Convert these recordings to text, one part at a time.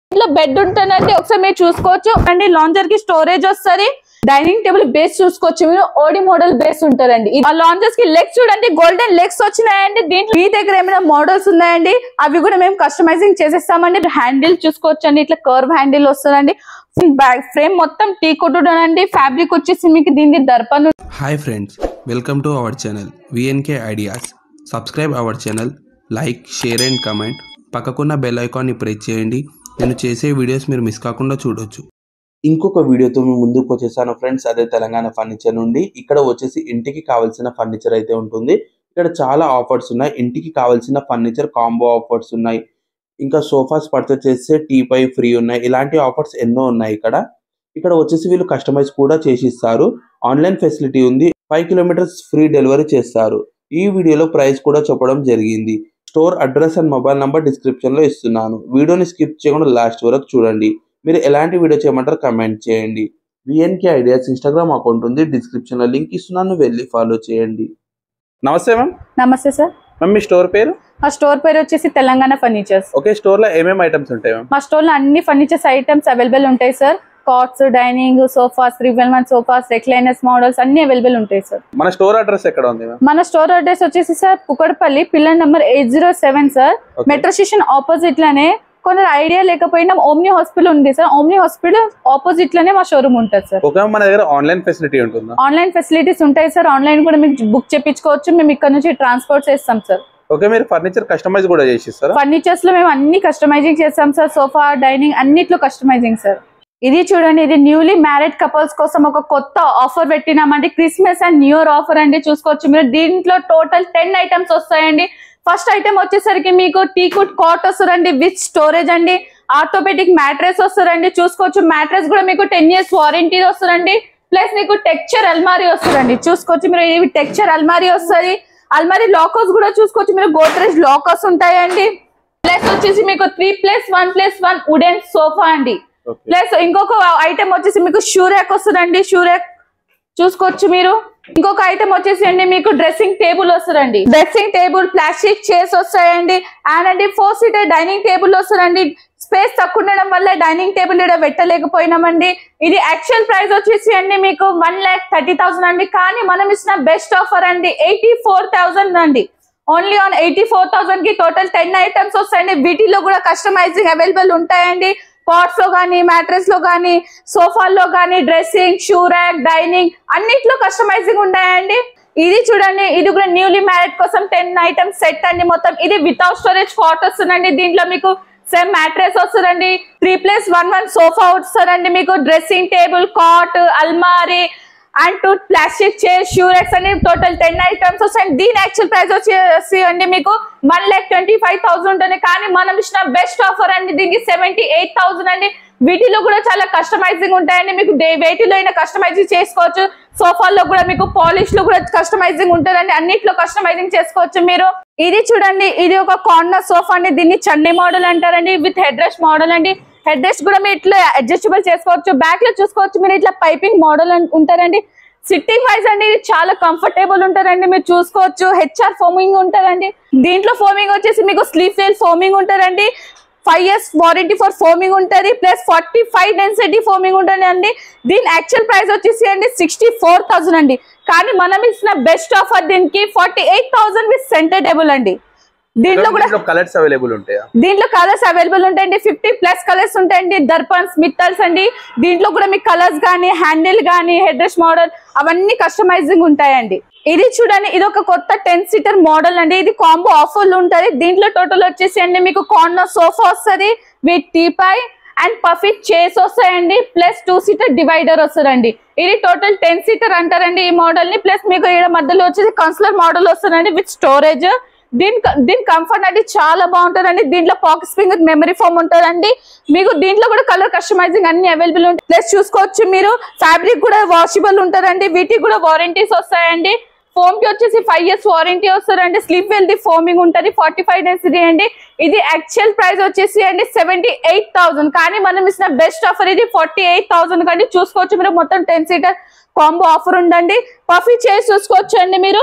ఇంట్లో బెడ్ ఉంటుందండి ఒకసారి మీరు చూసుకోవచ్చు అండి లాంజర్ కి స్టోరేజ్ వస్తది డైనింగ్ టేబుల్ బేస్ చూసుకోవచ్చు మీరు ఓడి మోడల్ బేస్ ఉంటదండి ఆ లాంజర్స్ కి లెగ్స్ చూడండి గోల్డెన్ లెగ్స్ వచ్చినాయండి దీంట్లో మీ దగ్గర ఏమైనా మోడల్స్ ఉన్నాయండి అవి కూడా మేము కస్టమైజింగ్ చేసేస్తామండి హ్యాండిల్ చూసుకోవచ్చు అండి ఇట్లా కర్వ్ హ్యాండిల్ వస్తుందండి బ్యాక్ ఫ్రేమ్ మొత్తం టీ కొట్టుడండి ఫ్యాబ్రిక్ వచ్చేసి మీకు దీని దర్పణ hi friends welcome to our channel VNK ideas subscribe our channel like share and comment పక్కకున్న బెల్ ఐకాన్ని ప్రెస్ చేయండి నేను చేసే వీడియోస్ మీరు మిస్ కాకుండా చూడొచ్చు ఇంకొక వీడియోతో మీ ముందుకు వచ్చేసాను ఫ్రెండ్స్ అదే తెలంగాణ ఫర్నిచర్ నుండి ఇక్కడ వచ్చేసి ఇంటికి కావాల్సిన ఫర్నిచర్ అయితే ఉంటుంది ఇక్కడ చాలా ఆఫర్స్ ఉన్నాయి ఇంటికి కావాల్సిన ఫర్నిచర్ కాంబో ఆఫర్స్ ఉన్నాయి ఇంకా సోఫాస్ పర్చేస్ చేస్తే టీ పై ఫ్రీ ఉన్నాయి ఇలాంటి ఆఫర్స్ ఎన్నో ఉన్నాయి ఇక్కడ ఇక్కడ వచ్చేసి వీళ్ళు కస్టమైజ్ కూడా చేసి ఇస్తారు ఆన్లైన్ ఫెసిలిటీ ఉంది ఫైవ్ కిలోమీటర్స్ ఫ్రీ డెలివరీ చేస్తారు ఈ వీడియోలో ప్రైస్ కూడా చెప్పడం జరిగింది store address and mobile number description లో ఇస్తున్నాను వీడియోని స్కిప్ చేయకుండా లాస్ట్ వరకు చూడండి మీరు ఎలాంటి వీడియో చేయమంటారో కమెంట్ చేయండి విఎన్కే ఐడియాస్ ఇన్స్టాగ్రామ్ అకౌంట్ ఉంది డిస్క్రిప్షన్ లో లింక్ ఇస్తున్నాను వెళ్ళి ఫాలో చేయండి నమస్తే మ్యామ్ నమస్తే సార్ మ్యామ్ మీ స్టోర్ పేరు మా స్టోర్ పేరు వచ్చేసి తెలంగాణ ఫర్నిచర్స్ ఓకే స్టోర్ లో ఏమేమి ఐటమ్స్ ఉంటాయి మ్యామ్ మా స్టోర్ లో అన్ని ఫర్నిచర్స్ ఐటమ్స్ అవైలబుల్ ఉంటాయి సార్ కాట్స్ డైనింగ్ సోఫాస్ త్రివెల్ వన్ సోఫాస్ రెక్లైనర్స్ మోడల్స్ అన్ని అవైలబుల్ ఉంటాయి సార్ మన స్టోర్ అడ్రస్ ఎక్కడ ఉంది మ్యామ్ మన స్టోర్ అడ్రస్ వచ్చేసి sir Kukatpally pillar number eight zero seven sir Okay. Metro station opposite లోనే కొందరు ఐడియా లేకపోయినా ఓమ్ని హాస్పిటల్ ఉంది సార్ ఓమ్ని హాస్పిటల్ ఆపోజిట్ లోనే మా షోరూమ్ ఉంటుంది సార్ ఓకే మన దగ్గర ఆన్లైన్ ఫెసిలిటీ ఉంటుందా ఆన్లైన్ ఫెసిలిటీస్ ఉంటాయి సార్ ఆన్లైన్ కూడా మీకు బుక్ చేపించుకోవచ్చు మేము ఇక్కడ నుంచి ట్రాన్స్పోర్ట్ చేస్తాం సార్ ఓకే మీరు ఫర్నిచర్ కస్టమైజ్ కూడా చేసిస్తారా ఫర్నిచర్స్ లో మేము అన్ని కస్టమైజింగ్ చేస్తాం సార్ సోఫా డైనింగ్ అన్నిట్లో కస్టమైజింగ్ సార్ ఇది చూడండి ఇది న్యూలీ మ్యారేడ్ కపుల్స్ కోసం ఒక కొత్త ఆఫర్ పెట్టినామండి Christmas and new year offer అండి చూసుకోవచ్చు మీరు దీంట్లో టోటల్ టెన్ ఐటమ్స్ వస్తాయండి ఫస్ట్ ఐటమ్ వచ్చేసరికి మీకు టీకుడ్ కాట్ వస్తుందండి విత్ స్టోరేజ్ అండి ఆర్థోపెటిక్ మ్యాట్రెస్ వస్తుందండి చూసుకోవచ్చు మ్యాట్రెస్ కూడా మీకు టెన్ ఇయర్స్ వారంటీ వస్తుందండి ప్లస్ మీకు టెక్చర్ అల్మారీ వస్తుందండి చూసుకోవచ్చు మీరు ఇవి టెక్చర్ అల్మారీ వస్తుంది అల్మారీ లాకర్స్ కూడా చూసుకోవచ్చు మీరు గోద్రేజ్ లాకర్స్ ఉంటాయండి ప్లస్ వచ్చేసి మీకు three plus one plus one wooden sofa అండి ఓకే ప్లస్ ఇంకొక ఐటమ్ వచ్చేసి మీకు షూ ర్యాక్ వస్తుందండి షూ ర్యాక్ చూసుకోవచ్చు మీరు ఇంకొక ఐటమ్ వచ్చేసి అండి మీకు డ్రెస్సింగ్ టేబుల్ వస్తుందండి డ్రెస్సింగ్ టేబుల్ ప్లాస్టిక్ చైర్స్ వస్తాయండి అండ్ అండి ఫోర్ సీటర్ డైనింగ్ టేబుల్ వస్తుందండి స్పేస్ తక్కువ ఉండడం వల్ల డైనింగ్ టేబుల్ ఇక్కడ పెట్టలేకపోయినామండి ఇది యాక్చువల్ ప్రైస్ వచ్చేసి అండి మీకు వన్ ల్యాక్ థర్టీ థౌసండ్ అండి కానీ మనం ఇచ్చిన బెస్ట్ ఆఫర్ అండి ఎయిటీ ఫోర్ థౌసండ్ అండి only on eighty four thousand కి టోటల్ టెన్ ఐటమ్స్ వస్తాయండి వీటిలో కూడా కస్టమైజింగ్ అవైలబుల్ ఉంటాయండి పాట్స్ లో కానీ మ్యాట్రెస్ లో కానీ సోఫాల్లో కానీ డ్రెస్సింగ్ షూ ర్యాక్ డైనింగ్ అన్నిట్లో కస్టమైజింగ్ ఉంటాయండి ఇది చూడండి ఇది కూడా న్యూలీ మ్యారేడ్ కోసం టెన్ ఐటమ్స్ సెట్ అండి మొత్తం ఇది వితౌట్ స్టోరేజ్ ఫాట్ వస్తుందండి దీంట్లో మీకు సేమ్ మ్యాట్రెస్ వస్తుందండి three plus one one sofa వస్తుందండి మీకు డ్రెస్సింగ్ టేబుల్ కాట్ అల్మారీ and two plastic chair shoe racks అని టోటల్ టెన్ ఐటమ్స్ వస్తాయి దీని యాక్చువల్ ప్రైస్ వచ్చేసి అండి మీకు one lakh twenty five thousand ఉంటుంది కానీ మనం ఇచ్చిన బెస్ట్ ఆఫర్ అండి దీనికి సెవెంటీ ఎయిట్ థౌసండ్ అండి వీటిలో కూడా చాలా కస్టమైజింగ్ ఉంటాయండి మీకు డే వేటిలో అయినా కస్టమైజింగ్ చేసుకోవచ్చు సోఫాల్లో కూడా మీకు పాలిష్ లో కూడా కస్టమైజింగ్ ఉంటుందండి అన్నిట్లో కస్టమైజింగ్ చేసుకోవచ్చు మీరు ఇది చూడండి ఇది ఒక కార్నర్ సోఫా అండి దీన్ని చండీ మోడల్ అంటారండి విత్ హెడ్ రెస్ట్ మోడల్ అండి హెడ్ రెస్ట్ కూడా మీరు ఇట్లా అడ్జస్టబుల్ చేసుకోవచ్చు బ్యాక్ లో చూసుకోవచ్చు మీరు ఇట్లా పైపింగ్ మోడల్ ఉంటారండి సిట్టింగ్ వైజ్ అండి ఇది చాలా కంఫర్టబుల్ ఉంటదండి మీరు చూసుకోవచ్చు హెచ్ఆర్ ఫోమింగ్ ఉంటదండి దీంట్లో ఫోమింగ్ వచ్చేసి మీకు స్లీప్ వేల్ ఫోమింగ్ ఉంటదండి five years warranty for foaming ఉంటుంది plus forty five density foaming ఉంటుంది అండి దీని యాక్చువల్ ప్రైస్ వచ్చేసి అండి సిక్స్టీ ఫోర్ థౌసండ్ అండి కానీ మనం ఇచ్చిన బెస్ట్ ఆఫర్ దీనికి forty eight thousand with centre table అండి దీంట్లో కూడా కలర్స్ అవైలబుల్ ఉంటాయా దీంట్లో కలర్స్ అవైలబుల్ ఉంటాయండి ఫిఫ్టీ ప్లస్ కలర్స్ ఉంటాయండి దర్పన్స్ మిత్తల్స్ అండి దీంట్లో కూడా మీకు కలర్స్ కానీ హ్యాండిల్ కానీ హెడ్రెస్ మోడల్ అవన్నీ కస్టమైజింగ్ ఉంటాయండి ఇది చూడండి ఇది ఒక కొత్త టెన్ సీటర్ మోడల్ అండి ఇది కాంబో ఆఫర్లు ఉంటుంది దీంట్లో టోటల్ వచ్చేసి అండి మీకు కార్నర్ సోఫా వస్తుంది విత్ టీపై అండ్ పఫిట్ చైర్స్ వస్తాయండి ప్లస్ టూ సీటర్ డివైడర్ వస్తుందండి ఇది టోటల్ టెన్ సీటర్ అంటారండి ఈ మోడల్ ని ప్లస్ మీకు ఇక్కడ మధ్యలో వచ్చేసి కన్సులర్ మోడల్ వస్తుందండి విత్ స్టోరేజ్ దీని దీని కంఫర్ట్ అనేది చాలా బాగుంటుందండి దీంట్లో పాకెట్ స్ప్రింగ్ మెమరీ ఫోమ్ ఉంటుందండి మీకు దీంట్లో కూడా కలర్ కస్టమైజింగ్ అన్ని అవైలబుల్ ఉంటాయి ప్లస్ చూసుకోవచ్చు మీరు ఫ్యాబ్రిక్ కూడా వాషబుల్ ఉంటుందండి వీటికి కూడా వారంటీస్ వస్తాయండి ఫోమ్ కి వచ్చేసి ఫైవ్ ఇయర్స్ వారంటీ వస్తుందండి స్లీప్ వెల్ది ఫోమింగ్ ఉంటుంది ఫార్టీ ఫైవ్ డెన్సిటీ అండి ఇది యాక్చువల్ ప్రైస్ వచ్చేసి అండి సెవెంటీ ఎయిట్ థౌసండ్ కానీ మనం ఇచ్చిన బెస్ట్ ఆఫర్ ఇది ఫార్టీ ఎయిట్ థౌసండ్ కండి చూసుకోవచ్చు మీరు మొత్తం టెన్ సీటర్ కాంబో ఆఫర్ ఉందండి పఫీ చేసి చూసుకోవచ్చు అండి మీరు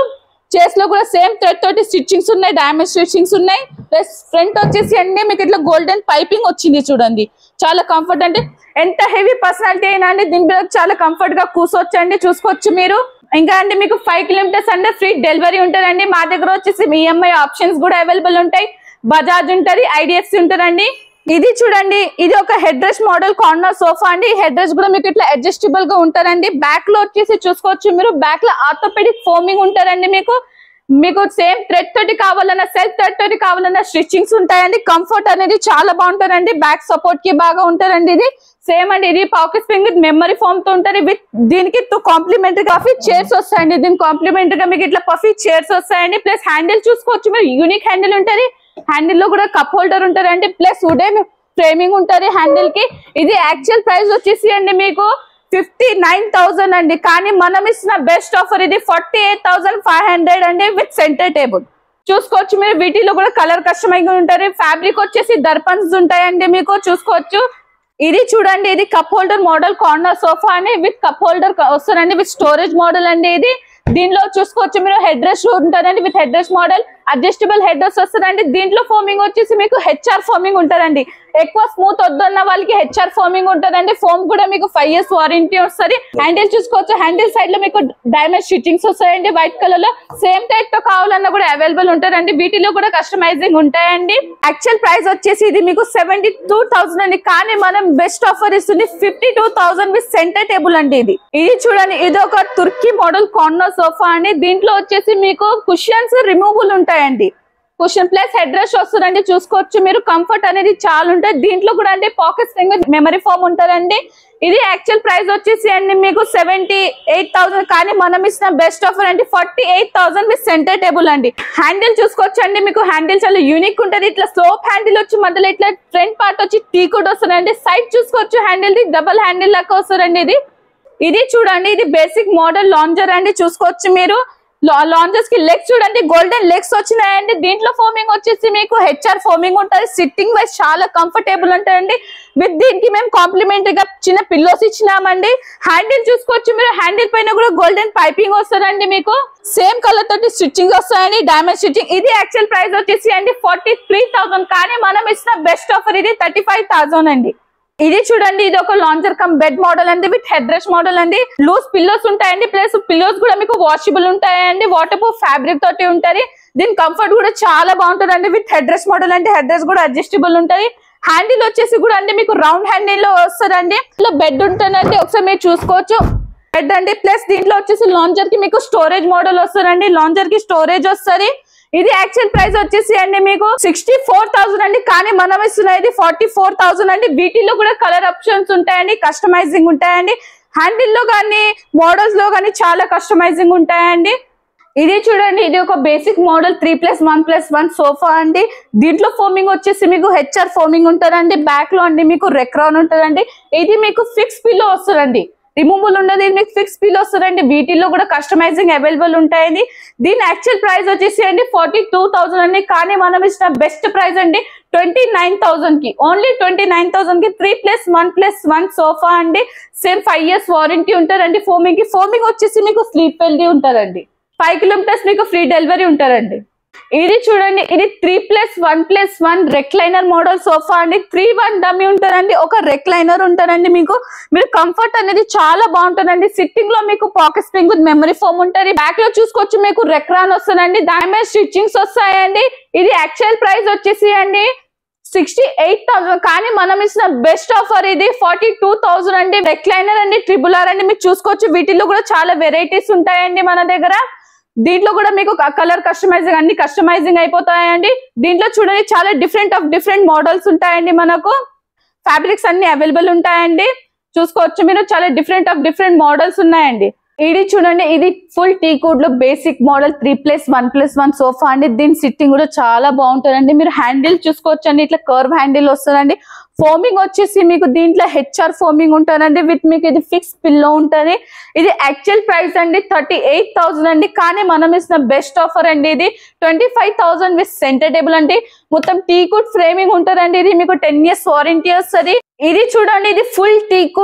చేస్ లో కూడా సేమ్ థ్రెడ్ తోటి స్టిచ్చింగ్స్ ఉన్నాయి డామేజ్ స్టిచ్చింగ్స్ ఉన్నాయి ప్లస్ ఫ్రంట్ వచ్చేసి అండి మీకు ఇట్లా గోల్డెన్ పైపింగ్ వచ్చింది చూడండి చాలా కంఫర్ట్ అంటే ఎంత హెవీ పర్సనాలిటీ అయినా అండి దీని మీద చాలా కంఫర్ట్ గా కూర్చోవచ్చండి చూసుకోవచ్చు మీరు ఇంకా అండి మీకు ఫైవ్ కిలోమీటర్స్ అంటే ఫ్రీ డెలివరీ ఉంటుందండి మా దగ్గర వచ్చేసి ఈఎంఐ ఆప్షన్స్ కూడా అవైలబుల్ ఉంటాయి బజాజ్ ఉంటది ఐడిఎఫ్సి ఉంటుందండి ఇది చూడండి ఇది ఒక head rest model corner sofa అండి హెడ్ రెస్ట్ కూడా మీకు ఇట్లా అడ్జస్టబుల్ గా ఉంటారండి బ్యాక్ లో వచ్చేసి చూసుకోవచ్చు మీరు బ్యాక్ లో ఆర్థోపెడిక్ ఫోమింగ్ ఉంటారండి మీకు మీకు సేమ్ థ్రెడ్ తోటి కావాలన్నా సెల్ఫ్ థ్రెడ్ తోటి కావాలన్నా స్టిచ్చింగ్స్ ఉంటాయండి కంఫర్ట్ అనేది చాలా బాగుంటుందండి బ్యాక్ సపోర్ట్ కి బాగా ఉంటారండి ఇది సేమ్ అండి ఇది pocket spring with memory foam తో ఉంటుంది విత్ దీనికి కాంప్లిమెంటరీ పఫీ చైర్స్ వస్తాయండి దీనికి కాంప్లిమెంటరీ గా మీకు ఇట్లా పఫీ చైర్స్ వస్తాయండి ప్లస్ హ్యాండిల్ చూసుకోవచ్చు మీరు యూనిక్ హ్యాండిల్ ఉంటుంది హ్యాండిల్ లో కూడా కప్ హోల్డర్ ఉంటుందండి ప్లస్ వుడెన్ ఫ్రేమింగ్ ఉంటుంది హ్యాండిల్ కి ఇది యాక్చువల్ ప్రైస్ వచ్చేసి అండి మీకు ఫిఫ్టీ నైన్ థౌసండ్ అండి కానీ మనం ఇస్తున్న బెస్ట్ ఆఫర్ ఇది forty eight thousand five hundred అండి విత్ సెంటర్ టేబుల్ చూసుకోవచ్చు మీరు వీటిలో కూడా కలర్ కస్టమైజ్ ఉంటారు ఫ్యాబ్రిక్ వచ్చేసి దర్పన్స్ ఉంటాయండి మీకు చూసుకోవచ్చు ఇది చూడండి ఇది cup holder model corner sofa అని విత్ కప్ హోల్డర్ వస్తుందండి విత్ స్టోరేజ్ మోడల్ అండి ఇది దీనిలో చూసుకోవచ్చు మీరు హెడ్ రెస్ట్ ఉంటుందండి with head rest model adjustable head rest వస్తుందండి దీంట్లో ఫోమింగ్ వచ్చేసి మీకు హెచ్ఆర్ ఫోమింగ్ ఉంటుందండి ఎక్కువ స్మూత్ వద్దన్న వాళ్ళకి హెచ్ఆర్ ఫోమింగ్ ఉంటుందండి ఫోమ్ కూడా మీకు ఫైవ్ ఇయర్స్ వారంటీ వస్తుంది హ్యాండిల్ చూసుకోవచ్చు హ్యాండిల్ సైడ్ లో మీకు డైమండ్ స్టిచ్చింగ్స్ వస్తాయండి వైట్ కలర్ లో సేమ్ టైప్ తో కావాలన్నా కూడా అవైలబుల్ ఉంటుందండి వీటిలో కూడా కస్టమైజింగ్ ఉంటాయండి యాక్చువల్ ప్రైస్ వచ్చేసి ఇది మీకు సెవెంటీ టూ థౌసండ్ అండి కానీ మనం బెస్ట్ ఆఫర్ ఇస్తుంది fifty two thousand with centre table అండి ఇది ఇది చూడండి ఇది ఒక తుర్కీ మోడల్ కార్నర్ సోఫా అండి దీంట్లో వచ్చేసి మీకు కుషన్స్ రిమూవబుల్ ఉంటాయండి కుషన్ ప్లస్ హెడ్ రెస్ట్ వస్తుందండి చూసుకోవచ్చు మీరు కంఫర్ట్ అనేది చాలా ఉంటుంది దీంట్లో కూడా అంటే పాకెట్ స్ప్రింగ్ మెమరీ ఫోమ్ ఉంటుందండి ఇది యాక్చువల్ ప్రైస్ వచ్చేసి అండి మీకు సెవెంటీ ఎయిట్ థౌసండ్ కానీ మనం ఇచ్చిన బెస్ట్ ఆఫర్ అంటే forty eight thousand with centre table అండి హ్యాండిల్ చూసుకోవచ్చు అండి మీకు హ్యాండిల్ చాలా యూనిక్ ఉంటుంది ఇట్లా స్లోప్ హ్యాండిల్ వచ్చి మధ్యలో ఇట్లా ఫ్రంట్ పార్ట్ వచ్చి టీ కూడా వస్తుందండి సైడ్ చూసుకోవచ్చు హ్యాండిల్ ది డబల్ హ్యాండిల్ లెక్క వస్తుందండి ఇది ఇది చూడండి ఇది బేసిక్ మోడల్ లాంజర్ అండి చూసుకోవచ్చు మీరు లాంజర్స్ కి లెగ్స్ చూడండి గోల్డెన్ లెగ్స్ వచ్చినాయండి దీంట్లో ఫోమింగ్ వచ్చేసి మీకు హెచ్ఆర్ ఫోమింగ్ ఉంటుంది సిట్టింగ్ వైజ్ చాలా కంఫర్టబుల్ ఉంటాయండి విత్ దీనికి మేము కాంప్లిమెంటరీ గా చిన్న పిల్లోస్ ఇచ్చినామండి హ్యాండిల్ చూసుకోవచ్చు మీరు హ్యాండిల్ పైన కూడా గోల్డెన్ పైపింగ్ వస్తుందండి మీకు సేమ్ కలర్ తోటి స్టిచ్చింగ్ వస్తాయండి డామేజ్ స్టిచ్చింగ్ ఇది యాక్చువల్ ప్రైస్ వచ్చేసి అండి ఫార్టీ త్రీ థౌసండ్ కానీ మనం ఇచ్చిన బెస్ట్ ఆఫర్ ఇది థర్టీ ఫైవ్ థౌసండ్ అండి ఇది చూడండి ఇది ఒక లాంచర్ కమ్ బెడ్ మోడల్ అండి విత్ హెడ్ రెస్ట్ మోడల్ అండి లూజ్ పిల్లోస్ ఉంటాయండి ప్లస్ పిల్లోస్ కూడా మీకు వాషబుల్ ఉంటాయండి వాటర్ ప్రూఫ్ ఫ్యాబ్రిక్ తోటి ఉంటది దీని కంఫర్ట్ కూడా చాలా బాగుంటుందండి విత్ హెడ్ రెస్ట్ మోడల్ అంటే హెడ్ రెస్ట్ కూడా అడ్జస్టబుల్ ఉంటది హ్యాండిల్ వచ్చేసి కూడా అండి మీకు రౌండ్ హ్యాండిల్ లో వస్తుందండి ఇందులో బెడ్ ఉంటుందండి ఒకసారి మీరు చూసుకోవచ్చు బెడ్ అండి ప్లస్ దీంట్లో వచ్చేసి లాంచర్ కి మీకు స్టోరేజ్ మోడల్ వస్తుందండి లాంచర్ కి స్టోరేజ్ వస్తుంది ఇది యాక్చువల్ ప్రైస్ వచ్చేసి అండి మీకు సిక్స్టీ ఫోర్ థౌసండ్ అండి కానీ మనం ఇస్తున్నది ఫార్టీ ఫోర్ థౌసండ్ అండి వీటిలో కూడా కలర్ ఆప్షన్స్ ఉంటాయండి కస్టమైజింగ్ ఉంటాయండి హ్యాండిల్ లో కానీ మోడల్స్ లో కానీ చాలా కస్టమైజింగ్ ఉంటాయండి ఇది చూడండి ఇది ఒక basic model three plus one plus one sofa అండి దీంట్లో ఫోమింగ్ వచ్చేసి మీకు హెచ్ఆర్ ఫోమింగ్ ఉంటుందండి బ్యాక్ లో అండి మీకు రెక్రాన్ ఉంటుందండి ఇది మీకు ఫిక్స్ పిల్లో వస్తుందండి రిమూవబుల్ ఉండదు ఇది మీకు ఫిక్స్ పిల్ వస్తుందండి వీటిల్లో కూడా కస్టమైజింగ్ అవైలబుల్ ఉంటాయండి దీని యాక్చువల్ ప్రైస్ వచ్చేసి అండి ఫార్టీ టూ థౌసండ్ అండి కానీ మనం ఇచ్చిన బెస్ట్ ప్రైస్ అండి ట్వంటీ నైన్ థౌసండ్ కి ఓన్లీ ట్వంటీ నైన్ థౌసండ్ కి three plus one plus one sofa అండి సేమ్ ఫైవ్ ఇయర్స్ వారంటీ ఉంటారండి ఫోమింగ్ కి ఫోమింగ్ వచ్చేసి మీకు స్లీప్ వెల్దీ ఉంటారండి ఫైవ్ కిలోమీటర్స్ మీకు ఫ్రీ డెలివరీ ఉంటారండి ఇది చూడండి ఇది three plus one plus one recliner model sofa అండి త్రీ వన్ డమ్మి ఉంటుందండి ఒక రెక్లైనర్ ఉంటుందండి మీకు మీరు కంఫర్ట్ అనేది చాలా బాగుంటుందండి సిట్టింగ్ లో మీకు pocket spring with memory foam ఉంటుంది బ్యాక్ లో చూసుకోవచ్చు మీకు రెక్రాన్ వస్తుందండి దాని మీద స్టిచ్చింగ్స్ వస్తాయండి ఇది యాక్చువల్ ప్రైస్ వచ్చేసి అండి సిక్స్టీ ఎయిట్ థౌసండ్ కానీ మనం ఇచ్చిన బెస్ట్ ఆఫర్ ఇది ఫార్టీ టూ థౌసండ్ అండి రెక్లైనర్ అండి ట్రిబుల్ ఆర్ అండి మీరు చూసుకోవచ్చు వీటిలో కూడా చాలా వెరైటీస్ ఉంటాయండి మన దగ్గర దీంట్లో కూడా మీకు కలర్ కస్టమైజింగ్ అన్ని కస్టమైజింగ్ అయిపోతాయండి దీంట్లో చూడండి చాలా డిఫరెంట్ ఆఫ్ డిఫరెంట్ మోడల్స్ ఉంటాయండి మనకు ఫ్యాబ్రిక్స్ అన్ని అవైలబుల్ ఉంటాయండి చూసుకోవచ్చు మీరు చాలా డిఫరెంట్ ఆఫ్ డిఫరెంట్ మోడల్స్ ఉన్నాయండి ఇది చూడండి ఇది ఫుల్ టీ కుడ్ లో basic model three plus one plus one sofa అండి దీని సిట్టింగ్ కూడా చాలా బాగుంటుందండి మీరు హ్యాండిల్ చూసుకోవచ్చు అండి ఇట్లా కర్వ్ హ్యాండిల్ వస్తుందండి ఫోమింగ్ వచ్చేసి మీకు దీంట్లో హెచ్ఆర్ ఫోమింగ్ ఉంటుందండి విత్ మీకు ఇది ఫిక్స్ పిల్లో ఉంటుంది ఇది యాక్చువల్ ప్రైస్ అండి థర్టీ ఎయిట్ థౌసండ్ అండి కానీ మనం ఇస్తున్న బెస్ట్ ఆఫర్ అండి ఇది twenty five thousand with centre table అండి మొత్తం టీ కుడ్ ఫ్రేమింగ్ ఉంటుందండి ఇది మీకు టెన్ ఇయర్స్ వారంటీ వస్తుంది ఇది చూడండి ఇది full teak wood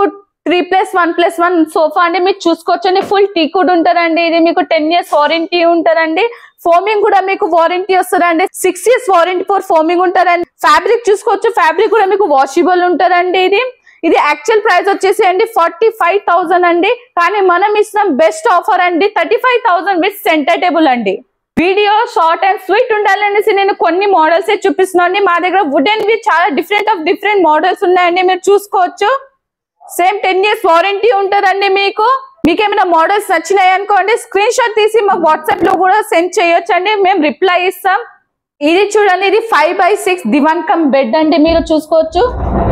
three plus one plus one sofa అండి మీరు చూసుకోవచ్చండి ఫుల్ టీ కూడా ఉంటారండి ఇది మీకు టెన్ ఇయర్స్ వారంటీ ఉంటారండి ఫోమింగ్ కూడా మీకు వారంటీ వస్తుందండి six years warranty for foaming ఉంటారండి ఫ్యాబ్రిక్ చూసుకోవచ్చు ఫ్యాబ్రిక్ కూడా మీకు వాషబుల్ ఉంటారండి ఇది ఇది యాక్చువల్ ప్రైస్ వచ్చేసి అండి ఫార్టీ ఫైవ్ థౌసండ్ అండి కానీ మనం ఇస్తున్నాం బెస్ట్ ఆఫర్ అండి thirty five thousand with centre table అండి వీడియో షార్ట్ అండ్ స్వీట్ ఉండాలనేసి నేను కొన్ని మోడల్స్ చూపిస్తున్నాను అండి మా దగ్గర వుడెన్ వి చాలా డిఫరెంట్ ఆఫ్ డిఫరెంట్ మోడల్స్ ఉన్నాయండి మీరు చూసుకోవచ్చు సేమ్ టెన్ ఇయర్స్ వారంటీ ఉంటుందండి మీకు మీకు ఏమైనా మోడల్స్ నచ్చినాయి అనుకోండి స్క్రీన్ షాట్ తీసి మాకు వాట్సాప్ లో కూడా సెండ్ చేయొచ్చు అండి మేము రిప్లై ఇస్తాం ఇది చూడండి ఇది ఫైవ్ బై సిక్స్ దివాన్ కమ్ బెడ్ అండి మీరు చూసుకోవచ్చు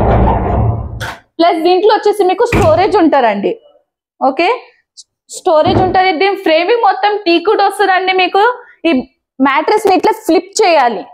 ప్లస్ దీంట్లో వచ్చేసి మీకు స్టోరేజ్ ఉంటారండి ఓకే స్టోరేజ్ ఉంటుంది దీని ఫ్రేమింగ్ మొత్తం టీ కూడా వస్తుందండి మీకు ఈ మ్యాట్రెస్ ని ఇట్లా ఫ్లిప్ చేయాలి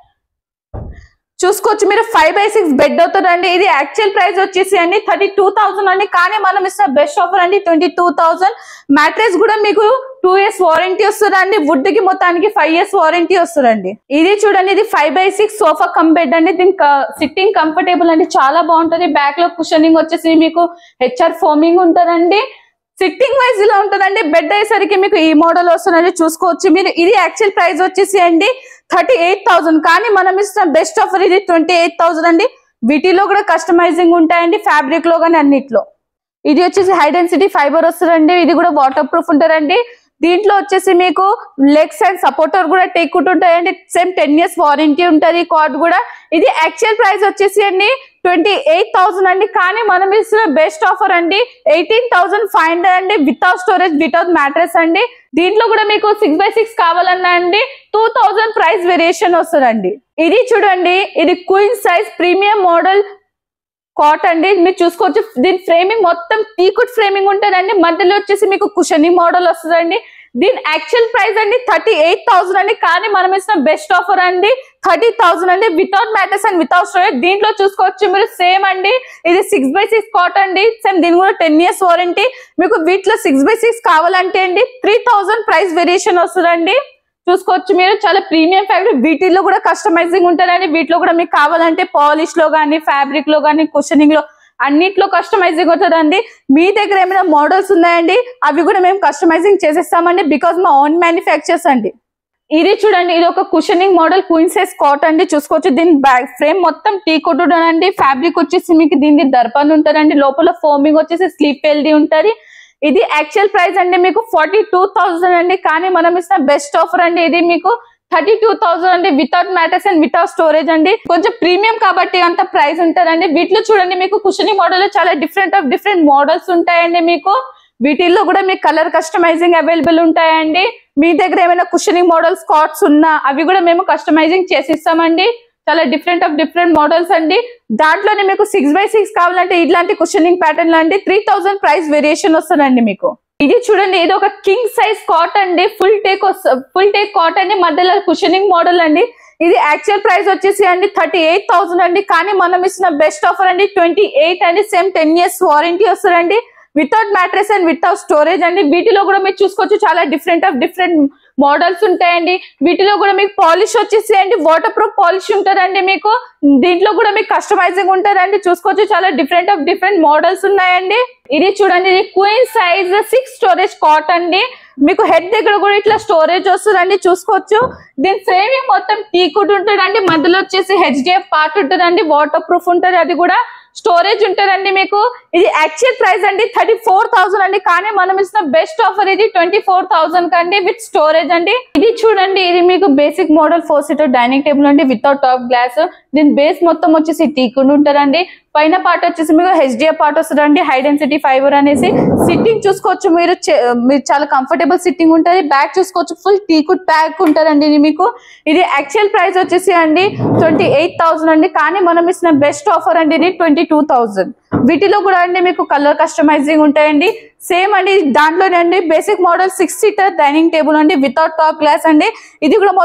చూసుకోవచ్చు మీరు ఫైవ్ బై సిక్స్ బెడ్ అవుతుందండి ఇది యాక్చువల్ ప్రైస్ వచ్చేసి అండి థర్టీ టూ థౌసండ్ అండి కానీ మనం ఇస్తున్న బెస్ట్ ఆఫర్ అండి ట్వంటీ టూ థౌసండ్ మ్యాట్రెస్ కూడా మీకు టూ ఇయర్స్ వారంటీ వస్తుందండి వుడ్ కి మొత్తానికి ఫైవ్ ఇయర్స్ వారంటీ వస్తుందండి ఇది చూడండి ఇది five by six sofa cum bed అండి దీని సిట్టింగ్ కంఫర్టబుల్ అండి చాలా బాగుంటది బ్యాక్ లో కుషనింగ్ వచ్చేసి మీకు హెచ్ఆర్ ఫోమింగ్ ఉంటుందండి సిట్టింగ్ వైజ్ ఇలా ఉంటుందండి బెడ్ అయ్యేసరికి మీకు ఈ మోడల్ వస్తుందండి చూసుకోవచ్చు మీరు ఇది యాక్చువల్ ప్రైస్ వచ్చేసి అండి థర్టీ ఎయిట్ థౌసండ్ కానీ మనం ఇస్తున్న బెస్ట్ ఆఫర్ ఇది ట్వంటీ ఎయిట్ థౌసండ్ అండి వీటిలో కూడా కస్టమైజింగ్ ఉంటాయండి ఫ్యాబ్రిక్ లో కానీ అన్నిట్లో ఇది వచ్చేసి హై డెన్సిటీ ఫైబర్ వస్తుందండి ఇది కూడా వాటర్ ప్రూఫ్ ఉంటుందండి దీంట్లో వచ్చేసి మీకు లెగ్స్ అండ్ సపోర్టర్ కూడా టేక్కుంటూ ఉంటాయండి సేమ్ టెన్ ఇయర్స్ వారంటీ ఉంటుంది కార్డ్ కూడా ఇది యాక్చువల్ ప్రైస్ వచ్చేసి అండి ట్వంటీ ఎయిట్ థౌసండ్ అండి కానీ మనం ఇస్తున్న బెస్ట్ ఆఫర్ అండి ఎయిటీన్ థౌసండ్ ఫైవ్ హండ్రెడ్ అండి వితౌట్ స్టోరేజ్ వితౌట్ మ్యాట్రెస్ అండి దీంట్లో కూడా మీకు సిక్స్ బై సిక్స్ కావాలన్నా అండి టూ థౌసండ్ ప్రైస్ వేరియేషన్ వస్తుందండి ఇది చూడండి ఇది queen size premium model cot అండి మీరు చూసుకోవచ్చు దీని ఫ్రేమింగ్ మొత్తం టీకుడ్ ఫ్రేమింగ్ ఉంటుందండి మధ్యలో వచ్చేసి మీకు కుషనీ మోడల్ వస్తుందండి దీని యాక్చువల్ ప్రైస్ అండి థర్టీ ఎయిట్ థౌసండ్ అండి కానీ మనం ఇచ్చిన బెస్ట్ ఆఫర్ అండి థర్టీ థౌసండ్ అండి without mattress and without storage దీంట్లో చూసుకోవచ్చు మీరు సేమ్ అండి ఇది సిక్స్ బై సిక్స్ కాట్ అండి సేమ్ దీని కూడా టెన్ ఇయర్స్ వారంటీ మీకు వీటిలో సిక్స్ బై సిక్స్ కావాలంటే అండి త్రీ థౌసండ్ ప్రైస్ వేరియేషన్ వస్తుందండి చూసుకోవచ్చు మీరు చాలా ప్రీమియం ఫ్యాబ్రిక్ వీటిల్లో కూడా కస్టమైజింగ్ ఉంటుందండి వీటిలో కూడా మీకు కావాలంటే పాలిష్ లో కానీ ఫ్యాబ్రిక్ లో కానీ కుషనింగ్ లో అన్నిట్లో కస్టమైజింగ్ ఉంటుందండి మీ దగ్గర ఏమైనా మోడల్స్ ఉన్నాయండి అవి కూడా మేము కస్టమైజింగ్ చేసేస్తామండి బికాస్ మా ఓన్ మ్యానుఫ్యాక్చర్స్ అండి ఇది చూడండి ఇది ఒక cushioning model queen size cot అండి చూసుకోవచ్చు దీని బ్యాక్ ఫ్రేమ్ మొత్తం టీ కొట్టు అండి ఫ్యాబ్రిక్ వచ్చేసి మీకు దీని దర్పన్ ఉంటుందండి లోపల ఫోమింగ్ వచ్చేసి స్లీప్ ఎల్డీ ఉంటుంది ఇది యాక్చువల్ ప్రైస్ అండి మీకు ఫార్టీ టూ థౌసండ్ అండి కానీ మనం ఇస్తున్న బెస్ట్ ఆఫర్ అండి ఇది మీకు థర్టీ టూ థౌసండ్ అండి without mattress and without storage అండి కొంచెం ప్రీమియం కాబట్టి అంత ప్రైస్ ఉంటుందండి వీటిలో చూడండి మీకు కుషని మోడల్ చాలా డిఫరెంట్ ఆఫ్ డిఫరెంట్ మోడల్స్ ఉంటాయండి మీకు వీటిల్లో కూడా మీకు కలర్ కస్టమైజింగ్ అవైలబుల్ ఉంటాయండి మీ దగ్గర ఏమైనా కుషనింగ్ మోడల్స్ కార్డ్స్ ఉన్నా అవి కూడా మేము కస్టమైజింగ్ చేసిస్తామండి చాలా డిఫరెంట్ ఆఫ్ డిఫరెంట్ మోడల్స్ అండి దాంట్లోనే మీకు సిక్స్ బై సిక్స్ కావాలంటే ఇట్లాంటి కుషనింగ్ ప్యాటర్న్ అండి త్రీ థౌసండ్ ప్రైస్ వేరియేషన్ వస్తుందండి మీకు ఇది చూడండి ఇది ఒక కింగ్ సైజ్ కాట్ అండి full teak full teak cot అండి మధ్యలో కుషనింగ్ మోడల్ అండి ఇది యాక్చువల్ ప్రైస్ వచ్చేసి అండి థర్టీ ఎయిట్ థౌసండ్ అండి కానీ మనం ఇచ్చిన బెస్ట్ ఆఫర్ అండి ట్వంటీ ఎయిట్ అండి సేమ్ టెన్ ఇయర్స్ వారంటీ వస్తుందండి without mattress and without storage అండి వీటిలో కూడా మీరు చూసుకోవచ్చు చాలా డిఫరెంట్ ఆఫ్ డిఫరెంట్ మోడల్స్ ఉంటాయండి వీటిలో కూడా మీకు పాలిష్ వచ్చేసి అండి వాటర్ ప్రూఫ్ పాలిష్ ఉంటుందండి మీకు దీంట్లో కూడా మీకు కస్టమైజింగ్ ఉంటుందండి చూసుకోవచ్చు చాలా డిఫరెంట్ ఆఫ్ డిఫరెంట్ మోడల్స్ ఉన్నాయండి ఇది చూడండి ఇది queen size six storage cot అండి మీకు హెడ్ దగ్గర కూడా ఇట్లా స్టోరేజ్ వస్తుందండి చూసుకోవచ్చు దీని ఫ్రేమింగ్ మొత్తం టీకుడ్ ఉంటుందండి మధ్యలో వచ్చేసి హెచ్డిఎఫ్ పార్ట్ ఉంటుందండి వాటర్ ప్రూఫ్ ఉంటుంది అది కూడా స్టోరేజ్ ఉంటుందండి మీకు ఇది యాక్చువల్ ప్రైస్ అండి థర్టీ ఫోర్ థౌసండ్ అండి కానీ మనం ఇస్తున్న బెస్ట్ ఆఫర్ ఇది ట్వంటీ ఫోర్ థౌసండ్ కండి విత్ స్టోరేజ్ అండి ఇది చూడండి ఇది మీకు basic model four seater dining table అండి వితౌట్ టాప్ గ్లాస్ దీని బేస్ మొత్తం వచ్చేసి టీకుడ్ ఉంటుందండి పైన పార్ట్ వచ్చేసి మీకు హెచ్డిఎఫ్ పార్ట్ వస్తుందండి హై డెన్సిటీ ఫైబర్ అనేసి సిట్టింగ్ చూసుకోవచ్చు మీరు చే- మీరు చాలా కంఫర్టబుల్ సిట్టింగ్ ఉంటుంది బ్యాక్ చూసుకోవచ్చు ఫుల్ టీకుడ్ ప్యాక్ ఉంటుందండి ఇది మీకు ఇది యాక్చువల్ ప్రైస్ వచ్చేసి అండి ట్వంటీ ఎయిట్ థౌసండ్ అండి కానీ మనం ఇచ్చిన బెస్ట్ ఆఫర్ అండి ఇది ట్వంటీ టూ థౌసండ్ వీటిలో కూడా అండి మీకు కలర్ కస్టమైజింగ్ ఉంటాయండి సేమ్ అండి దాంట్లోనే అండి basic model six seater dining table అండి వితౌట్ టాప్ గ్లాస్ అండి ఇది కూడా మొత్తం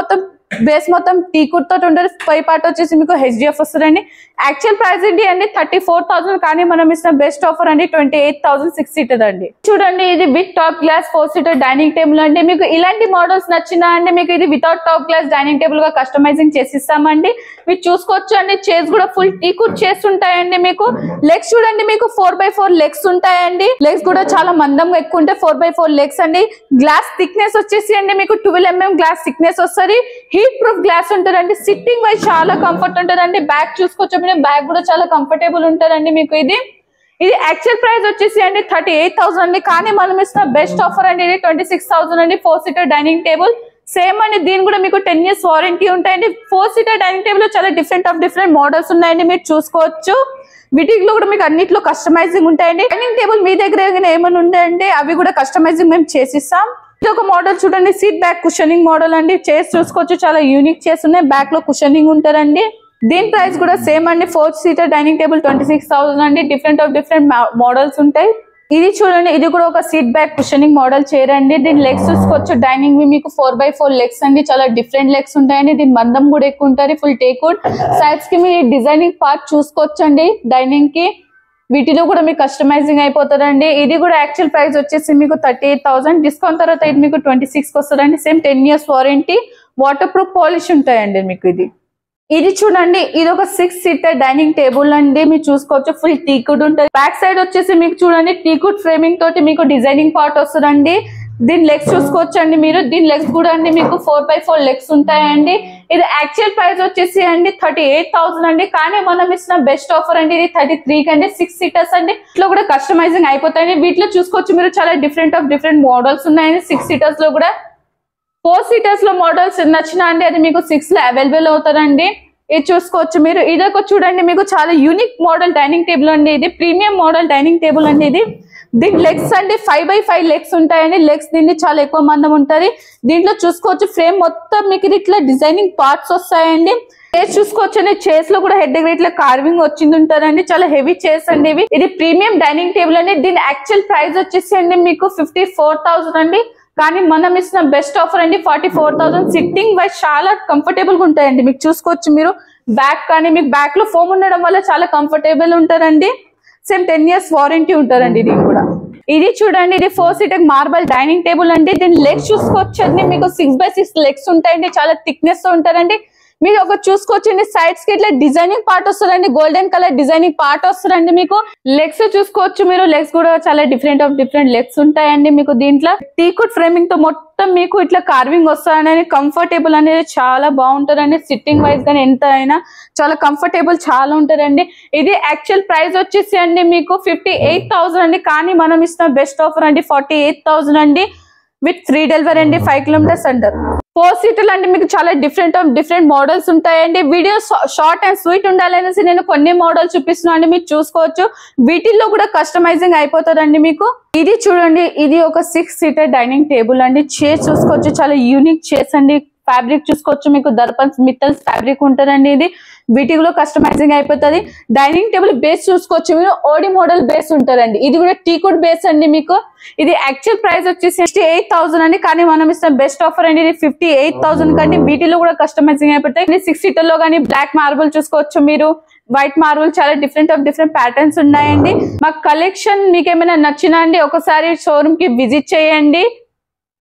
బేస్ మొత్తం టీకుడ్ తోటి ఉంటుంది పై పార్ట్ వచ్చేసి మీకు హెచ్డిఎఫ్ వస్తుందండి యాక్చువల్ ప్రైస్ ఏంటి అండి థర్టీ ఫోర్ థౌసండ్ కానీ మనం ఇచ్చిన బెస్ట్ ఆఫర్ అండి twenty eight thousand six seater అండి చూడండి ఇది with top glass four seater dining table అండి మీకు ఇలాంటి మోడల్స్ నచ్చినా అండి మీకు ఇది without top glass dining table గా కస్టమైజింగ్ చేసిస్తామండి మీరు చూసుకోవచ్చు అండి చైర్స్ కూడా ఫుల్ టీకుడ్ చైర్స్ ఉంటాయండి మీకు లెగ్స్ చూడండి మీకు ఫోర్ బై ఫోర్ లెగ్స్ ఉంటాయండి లెగ్స్ కూడా చాలా మందంగా ఎక్కువ ఉంటాయి ఫోర్ బై ఫోర్ లెగ్స్ అండి గ్లాస్ థిక్నెస్ వచ్చేసి అండి మీకు ట్వెల్వ్ ఎంఎం గ్లాస్ థిక్నెస్ వస్తుంది హీట్ ప్రూఫ్ గ్లాస్ ఉంటుందండి సిట్టింగ్ వైజ్ చాలా కంఫర్ట్ ఉంటుందండి బ్యాగ్ చూసుకోవచ్చు మీరు బ్యాగ్ కూడా చాలా కంఫర్టబుల్ ఉంటుందండి మీకు ఇది ఇది యాక్చువల్ ప్రైస్ వచ్చేసి అండి థర్టీ ఎయిట్ థౌసండ్ అండి కానీ మనం ఇస్తున్న బెస్ట్ ఆఫర్ అండి ఇది ట్వంటీ సిక్స్ థౌసండ్ అండి four seater dining table same అండి దీని కూడా మీకు టెన్ ఇయర్స్ వారంటీ ఉంటాయండి ఫోర్ సీటర్ డైనింగ్ టేబుల్ చాలా డిఫరెంట్ ఆఫ్ డిఫరెంట్ మోడల్స్ ఉన్నాయండి మీరు చూసుకోవచ్చు వీటిలో కూడా మీకు అన్నిట్లో కస్టమైజింగ్ ఉంటాయండి డైనింగ్ టేబుల్ మీ దగ్గర ఏమైనా ఉందంటే అవి కూడా కస్టమైజింగ్ మేము చేసిస్తాం ఇది ఒక మోడల్ చూడండి సీట్ బ్యాక్ కుషనింగ్ మోడల్ అండి చైర్స్ చూసుకోవచ్చు చాలా యూనిక్ చైర్స్ ఉన్నాయి బ్యాక్ లో కుషనింగ్ ఉంటారండి దీని ప్రైస్ కూడా సేమ్ అండి four seater dining table twenty six thousand అండి డిఫరెంట్ ఆఫ్ డిఫరెంట్ మోడల్స్ ఉంటాయి ఇది చూడండి ఇది కూడా ఒక seat back cushioning model chair అండి దీని లెగ్స్ చూసుకోవచ్చు డైనింగ్ మీకు ఫోర్ బై ఫోర్ లెగ్స్ అండి చాలా డిఫరెంట్ లెగ్స్ ఉంటాయండి దీని మందం కూడా ఎక్కువ ఉంటుంది ఫుల్ టేక్వుడ్ సైడ్స్ కి మీరు డిజైనింగ్ పార్ట్ చూసుకోవచ్చు అండి డైనింగ్ కి వీటిలో కూడా మీకు కస్టమైజింగ్ అయిపోతుందండి ఇది కూడా యాక్చువల్ ప్రైస్ వచ్చేసి మీకు థర్టీ ఎయిట్ థౌసండ్ డిస్కౌంట్ తర్వాత ఇది మీకు ట్వంటీ సిక్స్ వస్తుందండి same ten years warranty water proof polish ఉంటాయండి మీకు ఇది ఇది చూడండి ఇది ఒక సిక్స్ సీటర్ డైనింగ్ టేబుల్ అండి మీరు చూసుకోవచ్చు ఫుల్ టీకుడ్ ఉంటుంది బ్యాక్ సైడ్ వచ్చేసి మీకు చూడండి టీకుడ్ ఫ్రేమింగ్ తోటి మీకు డిజైనింగ్ పార్ట్ వస్తుందండి దీని లెగ్స్ చూసుకోవచ్చు అండి మీరు దీని లెగ్స్ కూడా అండి మీకు ఫోర్ బై ఫోర్ లెగ్స్ ఉంటాయండి ఇది యాక్చువల్ ప్రైస్ వచ్చేసి అండి థర్టీ ఎయిట్ థౌసండ్ అండి కానీ మనం ఇచ్చిన బెస్ట్ ఆఫర్ అండి ఇది థర్టీ త్రీ కండి సిక్స్ సీటర్స్ అండి ఇట్లా కూడా కస్టమైజింగ్ అయిపోతాయండి వీటిలో చూసుకోవచ్చు మీరు చాలా డిఫరెంట్ ఆఫ్ డిఫరెంట్ మోడల్స్ ఉన్నాయండి సిక్స్ సీటర్స్ లో కూడా ఫోర్ సీటర్స్ లో మోడల్స్ నచ్చిన అండి అది మీకు సిక్స్ లో అవైలబుల్ అవుతారండి ఇది చూసుకోవచ్చు మీరు ఇదొక చూడండి మీకు చాలా యూనిక్ మోడల్ డైనింగ్ టేబుల్ అండి ఇది ప్రీమియం మోడల్ డైనింగ్ టేబుల్ అండి ఇది దీని లెగ్స్ అండి ఫైవ్ బై ఫైవ్ లెగ్స్ ఉంటాయండి లెగ్స్ దీన్ని చాలా ఎక్కువ మందం ఉంటుంది దీంట్లో చూసుకోవచ్చు ఫ్రేమ్ మొత్తం మీకు ఇది ఇట్లా డిజైనింగ్ పార్ట్స్ వస్తాయండి చైర్స్ చూసుకోవచ్చు అండి చైర్స్ లో కూడా హెడ్ దగ్గర ఇట్లా కార్వింగ్ వచ్చింది ఉంటుందండి చాలా హెవీ చైర్స్ అండి ఇవి ఇది ప్రీమియం డైనింగ్ టేబుల్ అండి దీని యాక్చువల్ ప్రైస్ వచ్చేసి అండి మీకు ఫిఫ్టీ ఫోర్ థౌసండ్ అండి కానీ మనం ఇచ్చిన బెస్ట్ ఆఫర్ అండి forty four thousand sitting wise చాలా కంఫర్టబుల్ గా ఉంటాయండి మీకు చూసుకోవచ్చు మీరు బ్యాక్ కానీ మీకు బ్యాక్ లో ఫోమ్ ఉండడం వల్ల చాలా కంఫర్టబుల్ ఉంటారండి సేమ్ టెన్ ఇయర్స్ వారంటీ ఉంటారండి ఇది కూడా ఇది చూడండి ఇది four seater marble dining table అండి దీని లెగ్స్ చూసుకోవచ్చు అండి మీకు సిక్స్ బై సిక్స్ లెగ్స్ ఉంటాయండి చాలా థిక్నెస్ తో ఉంటారండి మీరు ఒక చూసుకోవచ్చండి సైడ్స్ కి ఇట్లా డిజైనింగ్ పార్ట్ వస్తుందండి గోల్డెన్ కలర్ డిజైనింగ్ పార్ట్ వస్తుందండి మీకు లెగ్స్ చూసుకోవచ్చు మీరు లెగ్స్ కూడా చాలా డిఫరెంట్ ఆఫ్ డిఫరెంట్ లెగ్స్ ఉంటాయండి మీకు దీంట్లో టీకుడ్ ఫ్రేమింగ్ తో మొత్తం మీకు ఇట్లా కార్వింగ్ వస్తాయని కంఫర్టబుల్ అనేది చాలా బాగుంటుందండి సిట్టింగ్ వైజ్ గానీ ఎంత అయినా చాలా కంఫర్టబుల్ చాలా ఉంటుందండి ఇది యాక్చువల్ ప్రైస్ వచ్చేసి అండి మీకు ఫిఫ్టీ ఎయిట్ థౌసండ్ అండి కానీ మనం ఇస్తున్న బెస్ట్ ఆఫర్ అండి ఫార్టీ ఎయిట్ థౌసండ్ అండి విత్ ఫ్రీ డెలివరీ అండి ఫైవ్ కిలోమీటర్స్ అంటారు ఫోర్ సీటర్లు అంటే మీకు చాలా డిఫరెంట్ ఆఫ్ డిఫరెంట్ మోడల్స్ ఉంటాయండి వీడియో షార్ట్ అండ్ స్వీట్ ఉండాలనేసి నేను కొన్ని మోడల్ చూపిస్తున్నాను అండి మీరు చూసుకోవచ్చు వీటిల్లో కూడా కస్టమైజింగ్ అయిపోతుందండి మీకు ఇది చూడండి ఇది ఒక సిక్స్ సీటర్ డైనింగ్ టేబుల్ అండి చైర్స్ చూసుకోవచ్చు చాలా యూనిక్ చైర్స్ అండి ఫ్యాబ్రిక్ చూసుకోవచ్చు మీకు దర్పన్స్ మిత్తల్స్ ఫ్యాబ్రిక్ ఉంటుందండి ఇది వీటిలో కస్టమైజింగ్ అయిపోతుంది డైనింగ్ టేబుల్ బేస్ చూసుకోవచ్చు మీరు ఓడి మోడల్ బేస్ ఉంటుందండి ఇది కూడా టీకుడ్ బేస్ అండి మీకు ఇది యాక్చువల్ ప్రైస్ వచ్చేసి సిక్స్టీ ఎయిట్ థౌసండ్ అండి కానీ మనం ఇస్తున్న బెస్ట్ ఆఫర్ అండి ఇది ఫిఫ్టీ ఎయిట్ థౌసండ్ కంటే వీటిలో కూడా కస్టమైజింగ్ అయిపోతాయి సిక్స్ సీటర్ లో కానీ బ్లాక్ మార్బుల్ చూసుకోవచ్చు మీరు వైట్ మార్బుల్ చాలా డిఫరెంట్ ఆఫ్ డిఫరెంట్ ప్యాటర్న్స్ ఉన్నాయండి మా కలెక్షన్ మీకు ఏమైనా నచ్చినా అండి ఒకసారి షోరూమ్ కి విజిట్ చేయండి